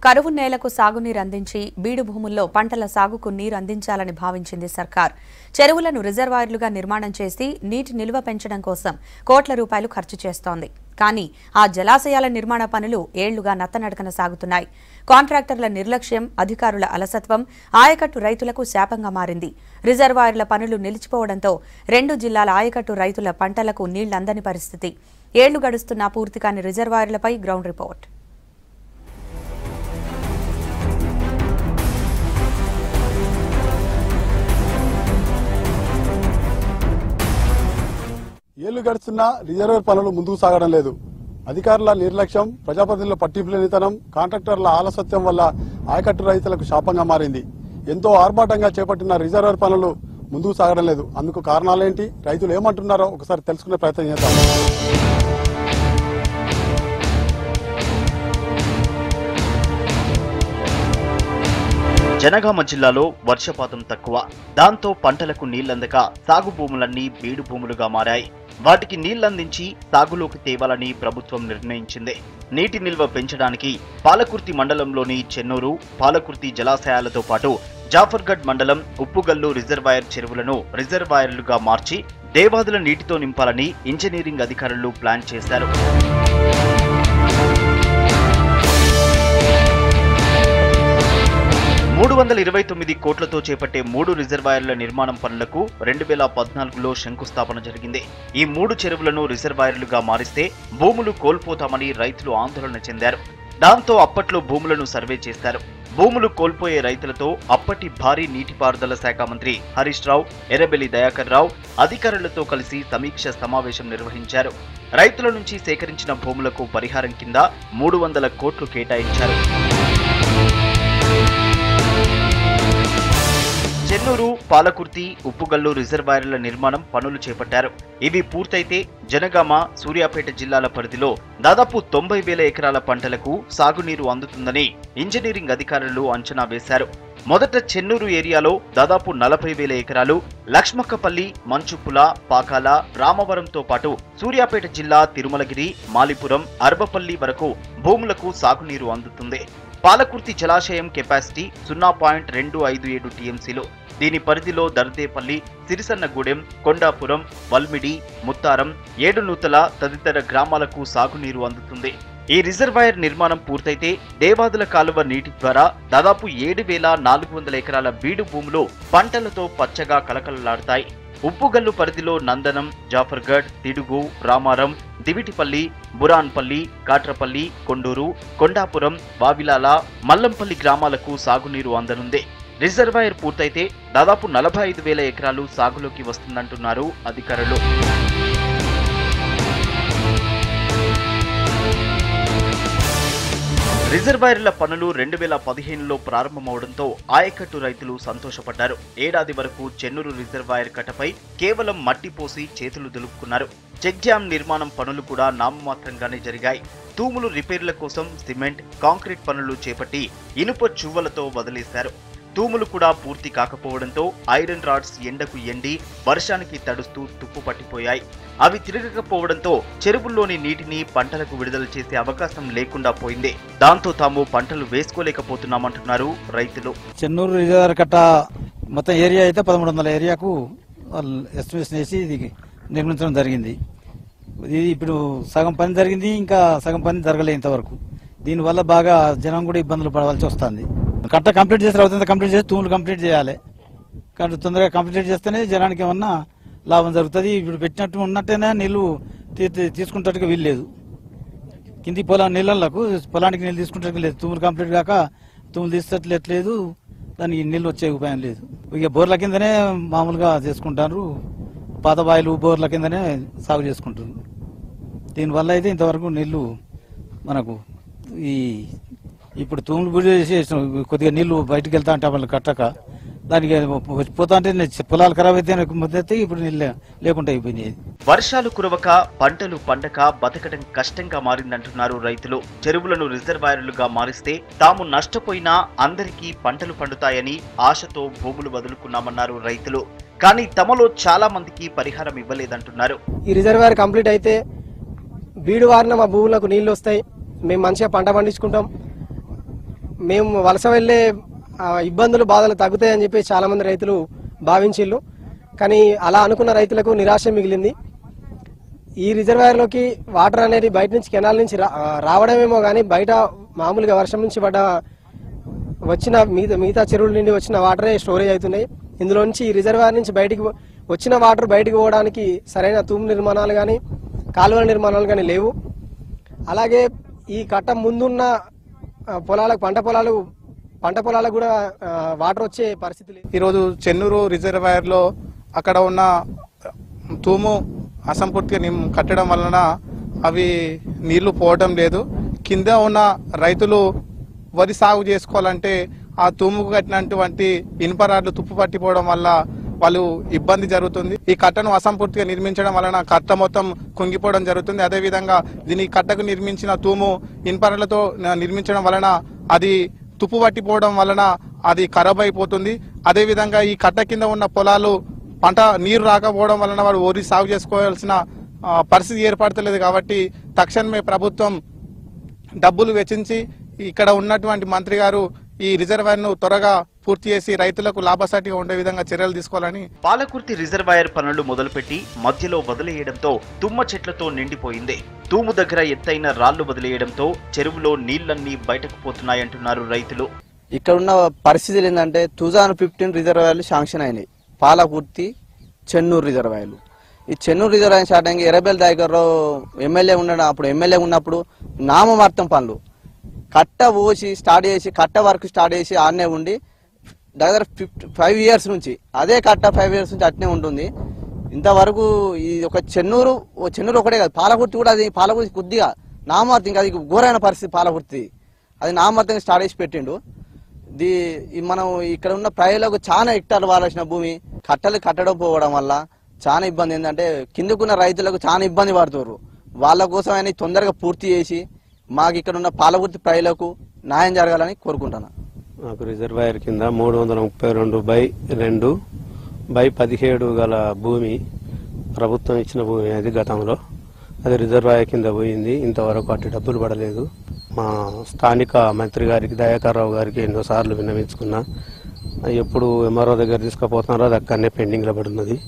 కరువు నేలకు సాగునీరు అందించి బీడు భూముల్లో పంటల సాగుకు నీరు అందించాలని భావించింది సర్కార్ చెరువులను రిజర్వాయర్లుగా నిర్మాణం చేసి నీటి నిల్వ పెంచడం కోసం కోట్ల రూపాయలు ఖర్చు చేస్తోంది కానీ ఆ జలాశయాల నిర్మాణ పనులు ఏళ్లుగా నత్తనడకన సాగుతున్నాయి కాంట్రాక్టర్ల నిర్లక్ష్యం అధికారుల అలసత్వం ఆయకట్టు రైతులకు శాపంగా మారింది రిజర్వాయర్ల పనులు నిలిచిపోవడంతో రెండు జిల్లాల ఆయకట్టు రైతుల పంటలకు నీళ్లందని పరిస్థితి ఏళ్లు గడుస్తున్నా పూర్తి కాని రిజర్వాయర్లపై గ్రౌండ్ రిపోర్ట్ ఏళ్లు గడుస్తున్నా రిజర్వేర్ పనులు ముందుకు సాగడం లేదు అధికారుల నిర్లక్ష్యం ప్రజాప్రతినిధుల పట్టింపులేనితనం కాంట్రాక్టర్ల ఆలసత్యం వల్ల ఆయకట్టు రైతులకు శాపంగా మారింది ఎంతో ఆర్భాటంగా చేపట్టిన రిజర్వేర్ పనులు ముందుకు సాగడం లేదు అందుకు కారణాలేంటి రైతులు ఏమంటున్నారో ఒకసారి తెలుసుకునే ప్రయత్నం చేద్దాం జనగామ జిల్లాలో వర్షపాతం తక్కువ దాంతో పంటలకు నీళ్లందక సాగు భూములన్నీ బీడు భూములుగా మారాయి వాటికి నీళ్లందించి సాగులోకి తేవాలని ప్రభుత్వం నిర్ణయించింది నీటి నిల్వ పెంచడానికి పాలకుర్తి మండలంలోని చెన్నూరు పాలకుర్తి జలాశయాలతో పాటు జాఫర్గఢ్ మండలం ఉప్పుగల్లు రిజర్వాయర్ చెరువులను రిజర్వాయర్లుగా మార్చి దేవాదుల నీటితో నింపాలని ఇంజనీరింగ్ అధికారులు ప్లాన్ చేశారు మూడు వందల ఇరవై తొమ్మిది కోట్లతో చేపట్టే మూడు రిజర్వాయర్ల నిర్మాణం పనులకు రెండు వేల పద్నాలుగులో శంకుస్థాపన జరిగింది ఈ మూడు చెరువులను రిజర్వాయర్లుగా మారిస్తే భూములు కోల్పోతామని రైతులు ఆందోళన చెందారు దాంతో అప్పట్లో భూములను సర్వే చేశారు భూములు కోల్పోయే రైతులతో అప్పటి భారీ నీటిపారుదల శాఖ మంత్రి హరీష్ రావు ఎర్రబెల్లి దయాకర్ రావు అధికారులతో కలిసి సమీక్ష సమావేశం నిర్వహించారు రైతుల నుంచి సేకరించిన భూములకు పరిహారం కింద మూడు వందల కోట్లు కేటాయించారు చెన్నూరు పాలకుర్తి ఉప్పుగల్లు రిజర్వాయర్ల నిర్మాణం పనులు చేపట్టారు ఇవి పూర్తయితే జనగామ సూర్యాపేట జిల్లాల పరిధిలో దాదాపు తొంభై వేల ఎకరాల పంటలకు సాగునీరు అందుతుందని ఇంజనీరింగ్ అధికారులు అంచనా వేశారు మొదట చెన్నూరు ఏరియాలో దాదాపు నలభై వేల ఎకరాలు లక్ష్మక్కపల్లి మంచుపుల పాకాల రామవరంతో పాటు సూర్యాపేట జిల్లా తిరుమలగిరి మాలిపురం అర్బపల్లి వరకు భూములకు సాగునీరు అందుతుంది పాలకుర్తి జలాశయం కెపాసిటీ సున్నా పాయింట్ రెండు ఐదు ఏడు టీఎంసీలు దీని పరిధిలో దర్దేపల్లి సిరిసన్నగూడెం కొండాపురం వల్మిడి ముత్తారం ఏడునూతల తదితర గ్రామాలకు సాగునీరు అందుతుంది ఈ రిజర్వాయర్ నిర్మాణం పూర్తయితే దేవాదుల కాలువ నీటి ద్వారా దాదాపు ఏడు వేల నాలుగు వందల ఎకరాల బీడు భూములు పంటలతో పచ్చగా కలకలలాడతాయి ఉప్పుగల్లు పరిధిలో నందనం జాఫర్గఢ్ తిడుగు రామారం దివిటిపల్లి బురాన్పల్లి కాట్రపల్లి కొండూరు కొండాపురం వావిలాల మల్లంపల్లి గ్రామాలకు సాగునీరు అందనుంది రిజర్వాయర్ పూర్తయితే దాదాపు నలభై ఐదు వేల ఎకరాలు సాగులోకి వస్తుందంటున్నారు అధికారులు రిజర్వాయర్ల పనులు రెండు వేల పదిహేనులో ప్రారంభమవడంతో ఆయకట్టు రైతులు సంతోషపడ్డారు ఏడాది వరకు చెన్నూరు రిజర్వాయర్ కట్టపై కేవలం మట్టి పోసి చేతులు దులుపుకున్నారు చెక్ డ్యాం నిర్మాణం పనులు కూడా నామమాత్రంగానే జరిగాయి తూములు రిపేర్ల కోసం సిమెంట్ కాంక్రీట్ పనులు చేపట్టి ఇనుప చువ్వలతో వదిలేశారు తూములు కూడా పూర్తి కాకపోవడంతో ఐరన్ రాడ్స్ ఎండకు ఎండి వర్షానికి తడుస్తూ తుప్పు పట్టిపోయాయి అవి తిరగకపోవడంతో చెరువుల్లోని నీటిని పంటలకు విడుదల చేసే అవకాశం లేకుండా పోయింది దాంతో తాము పంటలు వేసుకోలేకపోతున్నామంటున్నారు రైతులు చెన్నూరు రిజర్వర్ కట్ట మొత్తం ఏరియా అయితే పదమూడు వందల ఏరియాకు వాళ్ళు ఎస్టిమేషన్ వేసి ఇది నిర్మించడం జరిగింది ఇది ఇప్పుడు సగం పని జరిగింది ఇంకా సగం పని జరగలే ఇంతవరకు దీనివల్ల బాగా జనం కూడా ఇబ్బందులు పడవలసి వస్తుంది కట్ట కంప్లీట్ చేసిన తర్వాత కంప్లీట్ చేసి తూములు కంప్లీట్ చేయాలి కానీ తొందరగా కంప్లీట్ చేస్తేనే జనానికి ఏమన్నా లాభం జరుగుతుంది ఇప్పుడు పెట్టినట్టు ఉన్నట్టేనే నీళ్లు తీ- తీ- తీసుకుంటట్టుగా వీల్లేదు కింది పొలం నీళ్ళకు పొలానికి నీళ్ళు తీసుకుంటే లేదు తుమ్ములు కంప్లీట్ కాక తుమ్ములు తీసేట్లేదు దానికి నీళ్ళు వచ్చే ఉపాయం లేదు ఇక బోర్ల కిందనే మామూలుగా చేసుకుంటారు పాత బాయిలు బోర్ల కిందనే సాగు చేసుకుంటారు దీనివల్ల అయితే ఇంతవరకు నీళ్లు మనకు ఈ ఇప్పుడు తూములు బుడి చేసి కొద్దిగా నీళ్లు బయటకు వెళ్తా అంటే వాళ్ళు కట్టక దానికి పోతా అంటే పొలాలు ఖరాబ్ అయితే మొదలైతే ఇప్పుడు నీళ్ళు లే- లేకుండా అయిపోయినాయి వర్షాలు కురవక పంటలు పండక బతకడం కష్టంగా మారిందంటున్నారు రైతులు చెరువులను రిజర్వాయర్లుగా మారిస్తే తాము నష్టపోయినా అందరికీ పంటలు పండుతాయని ఆశతో భూములు వదులుకున్నామన్నారు రైతులు కానీ తమలో చాలా మందికి పరిహారం ఇవ్వలేదంటున్నారు ఈ రిజర్వాయర్ కంప్లీట్ అయితే బీడు వారిన మా భూములకు నీళ్లు వస్తాయి మేము మంచిగా పంట పండించుకుంటాం మేము వలస వెళ్ళే ఆ, ఇబ్బందులు బాధలు తగ్గుతాయని చెప్పి చాలా మంది రైతులు భావించిళ్ళు కానీ అలా అనుకున్న రైతులకు నిరాశ మిగిలింది ఈ రిజర్వాయర్లోకి వాటర్ అనేది బయట నుంచి కెనాల్ నుంచి రా- ఆ, రావడమేమో కానీ బయట మామూలుగా వర్షం నుంచి పడ్డ వచ్చిన మిగతా మిగతా చెరువుల నుండి వచ్చిన వాటరే స్టోరేజ్ అవుతున్నాయి ఇందులో నుంచి ఈ రిజర్వాయర్ నుంచి బయటికి పో- వచ్చిన వాటర్ బయటికి పోవడానికి సరైన తూము నిర్మాణాలు కానీ కాలువల నిర్మాణాలు కానీ లేవు అలాగే ఈ కట్ట ముందున్న ఆ, పొలాలకు పంట పొలాలు పంట పొలాలకు కూడా ఆ, వాటర్ వచ్చే పరిస్థితి లేదు ఈరోజు చెన్నూరు రిజర్వాయర్లో అక్కడ ఉన్న తూము అసంపూర్తిగా నిమ్ కట్టడం వలన అవి నీళ్లు పోవడం లేదు కింద ఉన్న రైతులు వరి సాగు చేసుకోవాలంటే ఆ తూముకు కట్టినటువంటి ఇనుప రాడ్లు తుప్పు పట్టిపోవడం వల్ల వాళ్ళు ఇబ్బంది జరుగుతుంది ఈ కట్టను అసంపూర్తిగా నిర్మించడం వలన కట్ట మొత్తం కుంగిపోవడం జరుగుతుంది అదేవిధంగా దీని కట్టకు నిర్మించిన తూము ఇనుపరాలతో నిర్మించడం వలన అది తుప్పు పట్టిపోవడం వలన అది ఖరాబ్ అయిపోతుంది అదేవిధంగా ఈ కట్ట కింద ఉన్న పొలాలు పంట నీరు రాకపోవడం వలన వాడు వరి సాగు చేసుకోవాల్సిన ఆ, పరిస్థితి ఏర్పడతలేదు కాబట్టి తక్షణమే ప్రభుత్వం డబ్బులు వెచ్చించి ఇక్కడ ఉన్నటువంటి మంత్రి గారు ఈ రిజర్వాయర్ను త్వరగా పూర్తి చేసి రైతులకు లాభసాటిగా ఉండే విధంగా చర్యలు తీసుకోవాలని పాలకుర్తి రిజర్వాయర్ పనులు మొదలుపెట్టి మధ్యలో వదిలేయడంతో తుమ్మ చెట్లతో నిండిపోయింది తూము దగ్గర ఎత్తైన రాళ్లు వదిలేయడంతో చెరువులో నీళ్లన్నీ బయటకు పోతున్నాయంటున్నారు రైతులు ఇక్కడ ఉన్న పరిస్థితులు ఏంటంటే టూ థౌజండ్ ఫిఫ్టీన్ రిజర్వాయర్లు శాంక్షన్ అయినాయి పాలకుర్తి చెన్నూరు రిజర్వాయర్లు ఈ చెన్నూరు రిజర్వాయర్ స్టార్ట్ అయ్యి ఎర్రబెల్ దగ్గర ఎమ్మెల్యే ఉండడం అప్పుడు ఎమ్మెల్యే ఉన్నప్పుడు నామమార్తం పనులు కట్ట పోసి స్టార్ట్ చేసి కట్ట వర్క్ స్టార్ట్ చేసి ఆడనే ఉండి దగ్గర ఫిఫ్టీ ఫైవ్ ఇయర్స్ నుంచి అదే కట్ట ఫైవ్ ఇయర్స్ నుంచి అట్నే ఉంటుంది ఇంతవరకు ఈ ఒక చెన్నూరు ఓ చెన్నూరు ఒకటే కాదు పాలకుర్తి కూడా అది పాలకుర్తి కొద్దిగా నామార్తం ఇంకా అది ఘోరమైన పరిస్థితి పాలకుర్తి అది నామార్తంగా స్టార్ట్ చేసి పెట్టిండు దీ ఈ మనం ఇక్కడ ఉన్న ప్రజలకు చాలా హెక్టార్లు వాడాల్సిన భూమి కట్టలు కట్టడం పోవడం వల్ల చాలా ఇబ్బంది ఏంటంటే కిందకున్న రైతులకు చాలా ఇబ్బంది పడుతున్నారు వాళ్ళ కోసం ఆయన తొందరగా పూర్తి చేసి మాకు ఇక్కడ ఉన్న పాలకుర్తి ప్రజలకు న్యాయం జరగాలని కోరుకుంటున్నాను మాకు రిజర్వాయర్ కింద మూడు వందల ముప్పై రెండు బై రెండు బై పదిహేడు గల భూమి ప్రభుత్వం ఇచ్చిన భూమి అది గతంలో అది రిజర్వాయర్ కింద పోయింది ఇంతవరకు అటు డబ్బులు పడలేదు మా స్థానిక మంత్రి గారికి దయాకర్ రావు గారికి ఎన్నోసార్లు విన్నవించుకున్నా అది ఎప్పుడు ఎంఆర్ఓ దగ్గర తీసుకుపోతున్నారో అది అక్కడనే పెండింగ్లో పడున్నది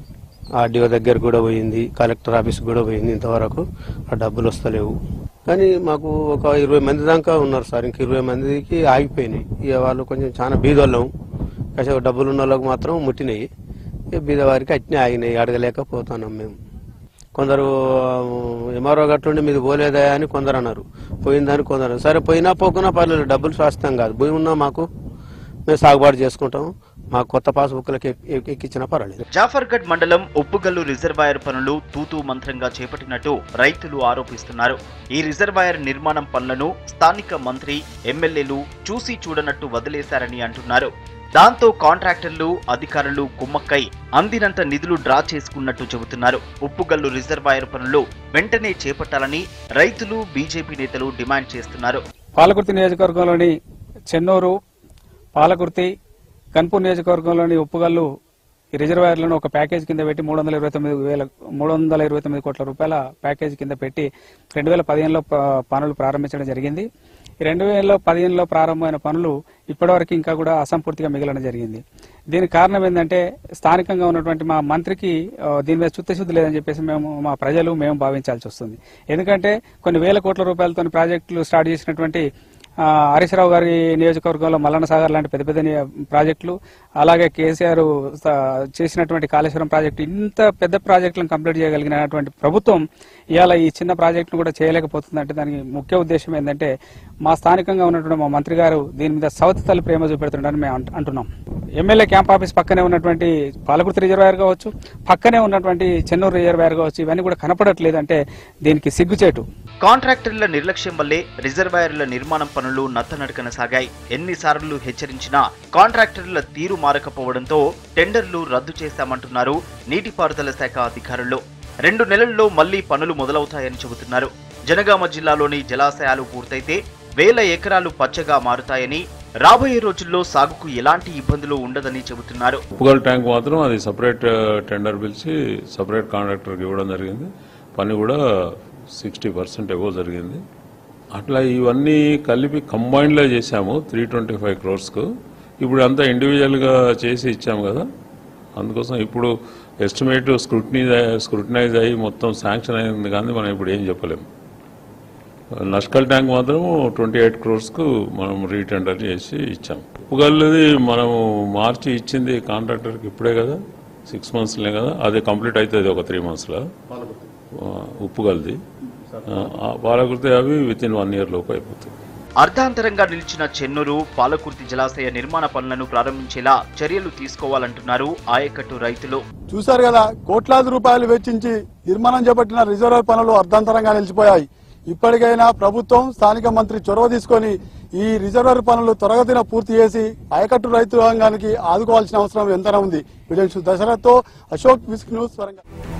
ఆర్డీఓ దగ్గర కూడా పోయింది కలెక్టర్ ఆఫీస్ కూడా పోయింది ఇంతవరకు ఆ డబ్బులు వస్తలేవు కానీ మాకు ఒక ఇరవై మంది దాకా ఉన్నారు సార్ ఇంక ఇరవై మందికి ఆగిపోయినాయి ఇక వాళ్ళు కొంచెం చాలా బీదోళ్ళం కాసేపు డబ్బులు ఉన్న వాళ్ళకి మాత్రం ముట్టినాయి ఇక బీద వారికి అట్నే ఆగినాయి అడగలేకపోతున్నాం మేము కొందరు ఎంఆర్ఓ గట్లుండి మీది పోలేదా అని కొందరు అన్నారు పోయిందని కొందరు అన్నారు. సరే పోయినా పోకున్నా పర్లేదు డబ్బులు శాస్త్రం కాదు భూమి ఉన్నా మాకు మేము సాగుబాటు చేసుకుంటాం మాకు కొత్త పాస్ బుక్లకి ఎక్కించినా పర్వాలేదు జాఫర్గఢ్ మండలం ఉప్పుగల్లు రిజర్వాయర్ పనులు తూతూ మంత్రంగా చేపట్టినట్టు రైతులు ఆరోపిస్తున్నారు ఈ రిజర్వాయర్ నిర్మాణం పనులను స్థానిక మంత్రి ఎమ్మెల్యేలు చూసి చూడనట్టు వదిలేశారని అంటున్నారు దాంతో కాంట్రాక్టర్లు అధికారులు కుమ్మక్కై అందినంత నిధులు డ్రా చేసుకున్నట్టు చెబుతున్నారు ఉప్పుగల్లు రిజర్వాయర్ పనులు వెంటనే చేపట్టాలని రైతులు బీజేపీ నేతలు డిమాండ్ చేస్తున్నారు పాలకుర్తి నియోజకవర్గంలోని చెన్నూరు పాలకుర్తి కన్పూర్ నియోజకవర్గంలోని ఉప్పుగల్లు ఈ రిజర్వాయర్లను ఒక ప్యాకేజ్ కింద పెట్టి మూడు వందల ఇరవై తొమ్మిది వేల మూడు వందల ఇరవై తొమ్మిది కోట్ల రూపాయల ప్యాకేజ్ కింద పెట్టి రెండు వేల పదిహేనులో ప- పనులు ప్రారంభించడం జరిగింది ఈ రెండు వేల పదిహేనులో ప్రారంభమైన పనులు ఇప్పటివరకు ఇంకా కూడా అసంపూర్తిగా మిగలడం జరిగింది దీనికి కారణం ఏంటంటే స్థానికంగా ఉన్నటువంటి మా మంత్రికి ఆ, దీని మీద చిత్తశుద్ధి లేదని చెప్పేసి మేము మా ప్రజలు మేము భావించాల్సి వస్తుంది ఎందుకంటే కొన్ని వేల కోట్ల రూపాయలతో ప్రాజెక్టులు స్టార్ట్ చేసినటువంటి ఆ, హరీష్ రావు గారి నియోజకవర్గంలో మల్లన్న సాగర్ లాంటి పెద్ద పెద్ద నియ- ప్రాజెక్టులు అలాగే కేసీఆర్ స- చేసినటువంటి కాళేశ్వరం ప్రాజెక్టు ఇంత పెద్ద ప్రాజెక్టులను కంప్లీట్ చేయగలిగినటువంటి ప్రభుత్వం ఇవాళ ఈ చిన్న ప్రాజెక్టును కూడా చేయలేకపోతుందంటే దానికి ముఖ్య ఉద్దేశం ఏంటంటే మా స్థానికంగా ఉన్నటువంటి మా మంత్రి గారు దీని మీద సౌత్ తల్లి ప్రేమ చూపెడుతుండని మేము అంట- అంటున్నాం ఎమ్మెల్యే క్యాంప్ ఆఫీస్ పక్కనే ఉన్నటువంటి పాలకుర్తి రిజర్వాయర్ కావచ్చు పక్కనే ఉన్నటువంటి చెన్నూరు రిజర్వాయర్ కావచ్చు ఇవన్నీ కూడా కనపడట్లేదు అంటే దీనికి సిగ్గుచేటు కాంట్రాక్టర్ల నిర్లక్ష్యం వల్లే రిజర్వాయర్ల నిర్మాణం పనులు నత్తనడకన సాగాయి ఎన్నిసార్లు హెచ్చరించినా కాంట్రాక్టర్ల తీరు మారకపోవడంతో టెండర్లు రద్దు చేశామంటున్నారు నీటిపారుదల శాఖ అధికారులు రెండు నెలల్లో మళ్లీ పనులు మొదలవుతాయని చెబుతున్నారు జనగామ జిల్లాలోని జలాశయాలు పూర్తయితే వేల ఎకరాలు పచ్చగా మారుతాయని రాబోయే రోజుల్లో సాగుకు ఎలాంటి ఇబ్బందులు ఉండదని చెబుతున్నారు ఉప్పుగల్ ట్యాంక్ మాత్రం అది సపరేట్ టెండర్ పిలిచి సపరేట్ కాంట్రాక్టర్కి ఇవ్వడం జరిగింది పని కూడా సిక్స్టీ పర్సెంట్ ఎగో జరిగింది అట్లా ఇవన్నీ కలిపి కంబైన్డ్లో చేశాము త్రీ ట్వంటీ ఫైవ్ క్రోర్స్కు ఇప్పుడు అంతా ఇండివిజువల్గా చేసి ఇచ్చాము కదా అందుకోసం ఇప్పుడు ఎస్టిమేట్ స్క్రూటినైజ్ స్క్రూటినైజ్ అయ్యి మొత్తం శాంక్షన్ అయింది కానీ మనం ఇప్పుడు ఏం చెప్పలేము నష్కల్ ట్యాంక్ మాత్రం ట్వంటీ ఎయిట్ క్రోర్స్కు మనం రీటెండర్ చేసి ఇచ్చాం ఉప్పుగల్లుది మనము మార్చి ఇచ్చింది కాంట్రాక్టర్కి ఇప్పుడే కదా సిక్స్ మంత్స్లే కదా అది కంప్లీట్ అవుతుంది ఒక త్రీ మంత్స్లో ఉప్పుగల్ది పాలకుర్తి అవి విత్ ఇన్ వన్ ఇయర్ లోపు అయిపోతుంది అర్ధాంతరంగా నిలిచిన చెన్నూరు పాలకుర్తి జలాశయ నిర్మాణ పనులను ప్రారంభించేలా చర్యలు తీసుకోవాలంటున్నారు ఆయకట్టు రైతులు చూశారు కదా కోట్లాది రూపాయలు వెచ్చించి నిర్మాణం చేపట్టిన రిజర్వాయర్ పనులు అర్ధాంతరంగా నిలిచిపోయాయి ఇప్పటికైనా ప్రభుత్వం స్థానిక మంత్రి చొరవ తీసుకొని ఈ రిజర్వాయర్ పనులు త్వరగతిన పూర్తి చేసి ఆయకట్టు రైతు రంగానికి ఆదుకోవాల్సిన అవసరం ఎంతైనా ఉంది వీడియో దశరథ్తో అశోక్ విస్క్ న్యూస్ వరంగల్